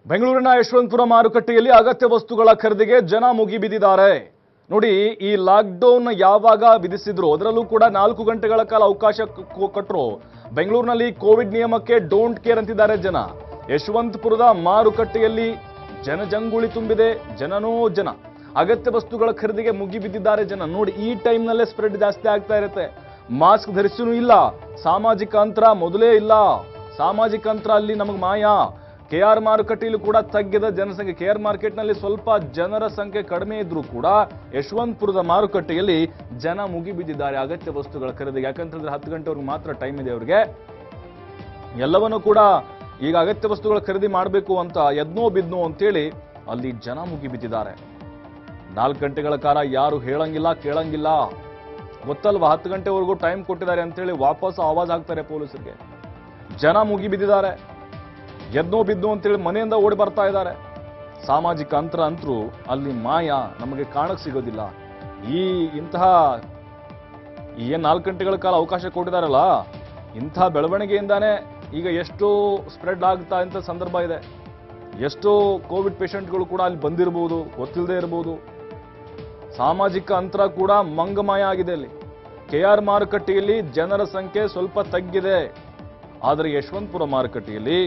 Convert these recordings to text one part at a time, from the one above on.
ಬೆಂಗಳೂರಿನ ಯಶವಂತಪುರ ಮಾರುಕಟ್ಟೆಯಲ್ಲಿ ಅಗತ್ಯ ವಸ್ತುಗಳ ಖರೀದಿಗೆ ಜನ ಮುಗಿಬಿದ್ದಿದ್ದಾರೆ ನೋಡಿ ಈ ಲಾಕ್ಡೌನ್ ಯಾವಾಗ ವಿಧಿಸಿದ್ರು ಅದರಲ್ಲೂ ಕೂಡ ನಾಲ್ಕು ಗಂಟೆಗಳ ಕಾಲ ಅವಕಾಶ ಕ- ಕೊಟ್ರು ಬೆಂಗಳೂರಿನಲ್ಲಿ ಕೋವಿಡ್ ನಿಯಮಕ್ಕೆ ಡೋಂಟ್ ಕೇರ್ ಅಂತಿದ್ದಾರೆ ಜನ ಯಶವಂತಪುರದ ಮಾರುಕಟ್ಟೆಯಲ್ಲಿ ಜನಜಂಗುಳಿ ತುಂಬಿದೆ ಜನನೋ ಜನ ಅಗತ್ಯ ವಸ್ತುಗಳ ಖರೀದಿಗೆ ಮುಗಿಬಿದ್ದಿದ್ದಾರೆ ಜನ ನೋಡಿ ಈ ಟೈಮ್ನಲ್ಲೇ ಸ್ಪ್ರೆಡ್ ಜಾಸ್ತಿ ಆಗ್ತಾ ಇರುತ್ತೆ ಮಾಸ್ಕ್ ಧರಿಸಿನೂ ಇಲ್ಲ ಸಾಮಾಜಿಕ ಅಂತರ ಮೊದಲೇ ಇಲ್ಲ ಸಾಮಾಜಿಕ ಅಂತರ ಅಲ್ಲಿ ನಮಗೆ ಮಾಯಾ ಕೆ ಆರ್ ಮಾರುಕಟ್ಟೆಯಲ್ಲೂ ಕೂಡ ತಗ್ಗಿದ ಜನಸಂಖ್ಯೆ ಕೆ ಆರ್ ಮಾರ್ಕೆಟ್ನಲ್ಲಿ ಸ್ವಲ್ಪ ಜನರ ಸಂಖ್ಯೆ ಕಡಿಮೆ ಇದ್ರೂ ಕೂಡ ಯಶವಂತಪುರದ ಮಾರುಕಟ್ಟೆಯಲ್ಲಿ ಜನ ಮುಗಿಬಿದ್ದಿದ್ದಾರೆ ಅಗತ್ಯ ವಸ್ತುಗಳ ಖರೀದಿಗೆ ಯಾಕಂತಂದ್ರೆ ಹತ್ತು ಗಂಟೆವರೆಗೂ ಮಾತ್ರ ಟೈಮ್ ಇದೆ ಅವರಿಗೆ ಎಲ್ಲವನ್ನೂ ಕೂಡ ಈಗ ಅಗತ್ಯ ವಸ್ತುಗಳ ಖರೀದಿ ಮಾಡಬೇಕು ಅಂತ ಎದ್ನೋ ಬಿದ್ನೋ ಅಂತೇಳಿ ಅಲ್ಲಿ ಜನ ಮುಗಿಬಿದ್ದಿದ್ದಾರೆ ನಾಲ್ಕು ಗಂಟೆಗಳ ಕಾಲ ಯಾರು ಹೇಳಂಗಿಲ್ಲ ಕೇಳಂಗಿಲ್ಲ ಗೊತ್ತಲ್ವಾ ಹತ್ತು ಗಂಟೆವರೆಗೂ ಟೈಮ್ ಕೊಟ್ಟಿದ್ದಾರೆ ಅಂತೇಳಿ ವಾಪಸ್ ಆವಾಜ್ ಹಾಕ್ತಾರೆ ಪೊಲೀಸರಿಗೆ ಜನ ಮುಗಿಬಿದ್ದಿದ್ದಾರೆ ಎದ್ನೋ ಬಿದ್ನೋ ಅಂತೇಳಿ ಮನೆಯಿಂದ ಓಡಿ ಬರ್ತಾ ಇದ್ದಾರೆ ಸಾಮಾಜಿಕ ಅಂತರ ಅಂತರೂ ಅಲ್ಲಿ ಮಾಯ ನಮಗೆ ಕಾಣಕ್ ಸಿಗೋದಿಲ್ಲ ಈ ಇಂತಹ ಈ ಏನ್ ನಾಲ್ಕು ಗಂಟೆಗಳ ಕಾಲ ಅವಕಾಶ ಕೊಟ್ಟಿದಾರಲ್ಲ ಇಂಥ ಬೆಳವಣಿಗೆಯಿಂದಾನೇ ಈಗ ಎಷ್ಟು ಸ್ಪ್ರೆಡ್ ಆಗ್ತಾ ಇಂಥ ಸಂದರ್ಭ ಇದೆ ಎಷ್ಟೋ ಕೋವಿಡ್ ಪೇಷಂಟ್ಗಳು ಕೂಡ ಅಲ್ಲಿ ಬಂದಿರಬಹುದು ಗೊತ್ತಿಲ್ಲದೆ ಇರಬಹುದು ಸಾಮಾಜಿಕ ಅಂತರ ಕೂಡ ಮಂಗಮಯ ಆಗಿದೆ ಅಲ್ಲಿ ಕೆ ಆರ್ ಮಾರುಕಟ್ಟೆಯಲ್ಲಿ ಜನರ ಸಂಖ್ಯೆ ಸ್ವಲ್ಪ ತಗ್ಗಿದೆ ಆದರೆ ಯಶವಂತಪುರ ಮಾರುಕಟ್ಟೆಯಲ್ಲಿ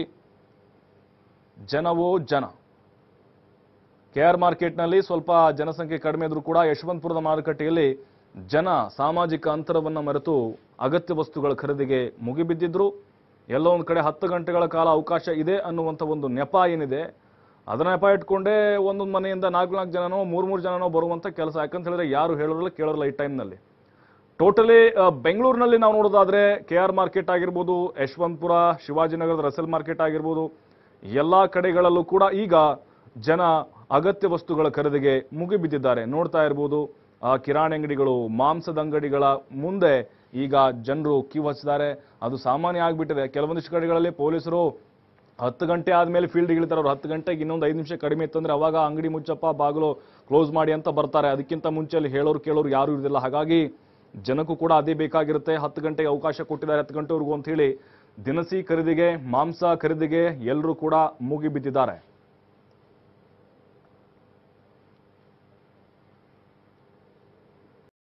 ಜನವೋ ಜನ ಕೆ ಆರ್ ಮಾರ್ಕೆಟ್ನಲ್ಲಿ ಸ್ವಲ್ಪ ಜನಸಂಖ್ಯೆ ಕಡಿಮೆ ಇದ್ರೂ ಕೂಡ ಯಶವಂತಪುರದ ಮಾರುಕಟ್ಟೆಯಲ್ಲಿ ಜನ ಸಾಮಾಜಿಕ ಅಂತರವನ್ನು ಮರೆತು ಅಗತ್ಯ ವಸ್ತುಗಳ ಖರೀದಿಗೆ ಮುಗಿಬಿದ್ದಿದ್ರು ಎಲ್ಲೋ ಒಂದು ಕಡೆ ಹತ್ತು ಗಂಟೆಗಳ ಕಾಲ ಅವಕಾಶ ಇದೆ ಅನ್ನುವಂಥ ಒಂದು ನೆಪ ಏನಿದೆ ಅದನ್ನ ನೆಪ ಇಟ್ಕೊಂಡೇ ಒಂದೊಂದು ಮನೆಯಿಂದ ನಾಲ್ಕು ನಾಲ್ಕು ಜನನೋ ಮೂರು ಮೂರು ಜನನೋ ಬರುವಂಥ ಕೆಲಸ ಯಾಕಂತ ಹೇಳಿದ್ರೆ ಯಾರು ಹೇಳೋರಲ್ಲ ಕೇಳೋರಲ್ಲ ಈ ಟೈಮ್ನಲ್ಲಿ ಟೋಟಲಿ ಬೆಂಗಳೂರಿನಲ್ಲಿ ನಾವು ನೋಡೋದಾದ್ರೆ ಕೆ ಆರ್ ಮಾರ್ಕೆಟ್ ಆಗಿರ್ಬೋದು ಯಶವಂತಪುರ ಶಿವಾಜಿನಗರದ ರಸಲ್ ಮಾರ್ಕೆಟ್ ಆಗಿರ್ಬೋದು ಎಲ್ಲಾ ಕಡೆಗಳಲ್ಲೂ ಕೂಡ ಈಗ ಜನ ಅಗತ್ಯ ವಸ್ತುಗಳ ಖರೀದಿಗೆ ಮುಗಿಬಿದ್ದಿದ್ದಾರೆ ನೋಡ್ತಾ ಇರ್ಬೋದು ಆ ಕಿರಾಣಿ ಅಂಗಡಿಗಳು ಮಾಂಸದ ಅಂಗಡಿಗಳ ಮುಂದೆ ಈಗ ಜನರು ಕ್ಯೂ ಹಚ್ಚಿದ್ದಾರೆ ಅದು ಸಾಮಾನ್ಯ ಆಗ್ಬಿಟ್ಟಿದೆ ಕೆಲವೊಂದಿಷ್ಟು ಕಡೆಗಳಲ್ಲಿ ಪೊಲೀಸರು ಹತ್ತು ಗಂಟೆ ಆದ್ಮೇಲೆ ಫೀಲ್ಡ್ ಇಳಿತಾರೆ ಅವ್ರು ಹತ್ತು ಗಂಟೆಗೆ ಇನ್ನೊಂದು ಐದು ನಿಮಿಷ ಕಡಿಮೆ ಇತ್ತಂದ್ರೆ ಅವಾಗ ಅಂಗಡಿ ಮುಚ್ಚಪ್ಪ ಬಾಗಿಲು ಕ್ಲೋಸ್ ಮಾಡಿ ಅಂತ ಬರ್ತಾರೆ ಅದಕ್ಕಿಂತ ಮುಂಚೆ ಅಲ್ಲಿ ಹೇಳೋರು ಕೇಳೋರು ಯಾರು ಇರೋದಿಲ್ಲ ಹಾಗಾಗಿ ಜನಕ್ಕೂ ಕೂಡ ಅದೇ ಬೇಕಾಗಿರುತ್ತೆ ಹತ್ತು ಗಂಟೆಗೆ ಅವಕಾಶ ಕೊಟ್ಟಿದ್ದಾರೆ ಹತ್ತು ಗಂಟೆವರೆಗೂ ಅಂತ ಹೇಳಿ ದಿನಸಿ ಖರೀದಿಗೆ ಮಾಂಸ ಖರೀದಿಗೆ ಎಲ್ಲರೂ ಕೂಡ ಮುಗಿಬಿದ್ದಿದ್ದಾರೆ